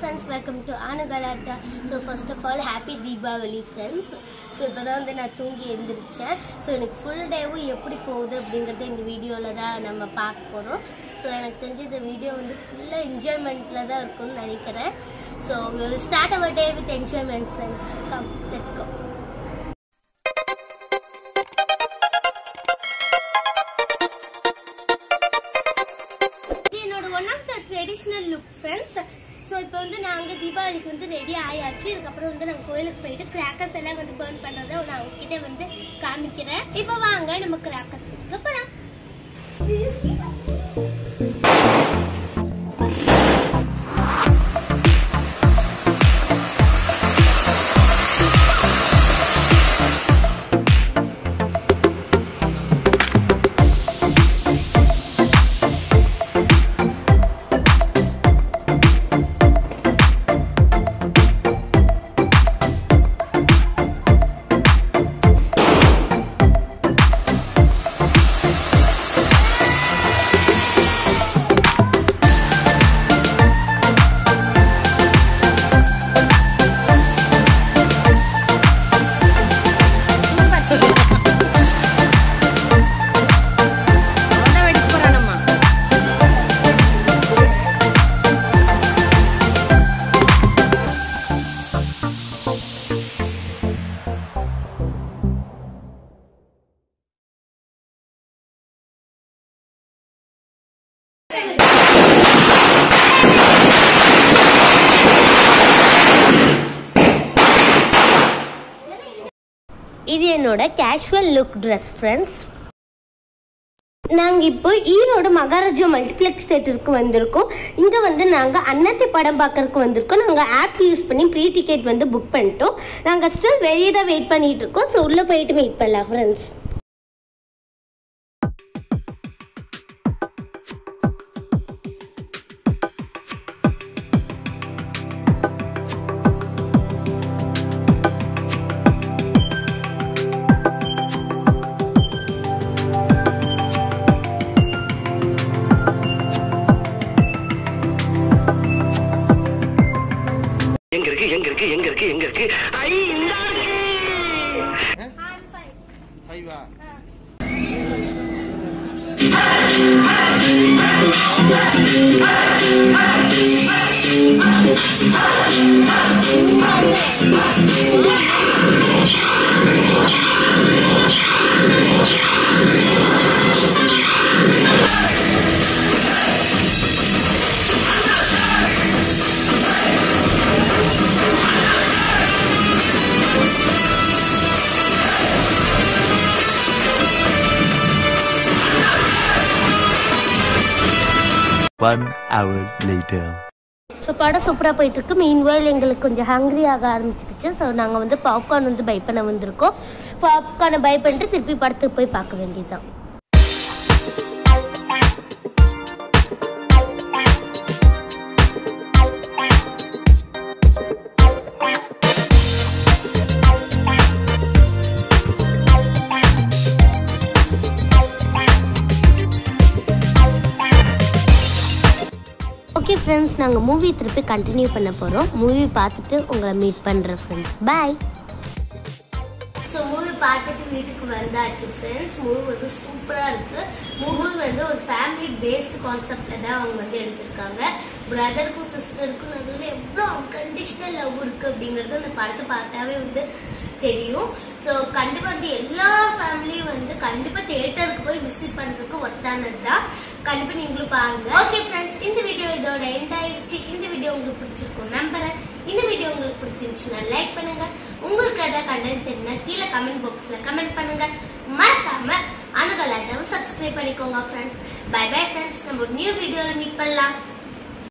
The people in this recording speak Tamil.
Friends welcome to Anugalatta so first of all happy Deepavali friends so இப்போ தான் வந்து நான் தூங்கி எழுந்திரிச்சேன் ஸோ எனக்கு ஃபுல் டேவும் எப்படி போகுது அப்படிங்கிறத இந்த வீடியோவில் தான் நம்ம பார்க்க போகிறோம் ஸோ எனக்கு தெரிஞ்ச இந்த வீடியோ வந்து ஃபுல்லாக என்ஜாய்மெண்ட்டில் தான் இருக்கும்னு நினைக்கிறேன் so will start our day with enjoyment friends come let's go இது என்னோட one of the traditional look friends so இப்போ வந்து நாங்கள் தீபாவளிக்கு வந்து ரெடி ஆயாச்சு இதுக்கப்புறம் வந்து நாங்கள் கோயிலுக்கு போயிட்டு கிராக்கர்ஸ் எல்லாம் வந்து பேர்ன் பண்ணுறதை நான் உங்ககிட்ட வந்து காமிக்கிறேன் இப்போ வாங்க நம்ம கிராக்கர்ஸ் கொடுக்க போகலாம் இது என்னோட கேஷுவல் லுக் ட்ரெஸ் ஃப்ரெண்ட்ஸ் நாங்கள் இப்போ ஈரோடு மகாராஜா மல்டிப்ளெக்ஸ் தேட்டருக்கு வந்திருக்கோம் இங்கே வந்து நாங்கள் அன்னத்தை படம் பார்க்கறதுக்கு வந்திருக்கோம் நாங்கள் ஆப் யூஸ் பண்ணி ப்ரீ டிக்கெட் வந்து புக் பண்ணிட்டோம் நாங்கள் ஸ்டில் வெளியே தான் வெயிட் பண்ணிட்டு இருக்கோம் ஸோ உள்ளே போயிட்டு மீட் பண்ணலாம் ஃப்ரெண்ட்ஸ் எங்க இருக்கு எங்க இருக்கு எங்க இருக்கு எங்க இருக்கு ஐ இந்த இருக்கு ஃபைவா One hour later. ஸோ படம் சூப்பராக போயிட்டு இருக்கு மீன் வேல் எங்களுக்கு கொஞ்சம் ஹங்க்ரி ஆக ஆரம்பிச்சிருச்சு ஸோ நாங்கள் வந்து பாப்கார்ன் வந்து பை பண்ண வந்திருக்கோம் பாப்கார்னை பை பண்ணிட்டு திருப்பி படத்துக்கு போய் பார்க்க வேண்டியதுதான் ஓகே ஃப்ரெண்ட்ஸ் நாங்கள் மூவி திருப்பி கண்டினியூ பண்ண போகிறோம் மூவி பார்த்துட்டு உங்களை மீட் பண்ணுறேன் ஃப்ரெண்ட்ஸ் பாய் ஸோ மூவி பார்த்துட்டு வீட்டுக்கு வந்தாச்சு ஃப்ரெண்ட்ஸ் மூவி வந்து சூப்பராக இருக்கு மூவி வந்து ஒரு ஃபேமிலி பேஸ்டு கான்செப்டில் தான் அவங்க வந்து எடுத்திருக்காங்க பிரதருக்கும் சிஸ்டருக்கும் நடுவில் எவ்வளோ அன்கண்டிஷனல் லவ் இருக்கு அப்படிங்கிறது அந்த படத்தை பார்த்தாவே வந்து தெரியும் ஸோ கண்டிப்பாக வந்து எல்லா ஃபேமிலியும் வந்து கண்டிப்பாக தியேட்டருக்கு போய் விசிட் பண்ணுறதுக்கு ஒட்டானது தான் கண்டிப்பாக நீங்களும் பாருங்க ஓகே ஃப்ரெண்ட்ஸ் இந்த வீடியோ இதோட எண்ட் ஆயிடுச்சு இந்த வீடியோ உங்களுக்கு பிடிச்சிருக்கும் நம்புறேன் இந்த வீடியோ உங்களுக்கு பிடிச்சிருந்துச்சுன்னா லைக் பண்ணுங்க உங்களுக்கு ஏதாவது கண்டென்ட் தெரியும்னா கீழே கமெண்ட் பாக்ஸ்ல கமெண்ட் பண்ணுங்க மறக்காம அணுகலாட்டாவும் சப்ஸ்கிரைப் பண்ணிக்கோங்க ஃப்ரெண்ட்ஸ் பை பை ஃப்ரெண்ட்ஸ் நம்ம நியூ வீடியோல மீட் பண்ணலாம்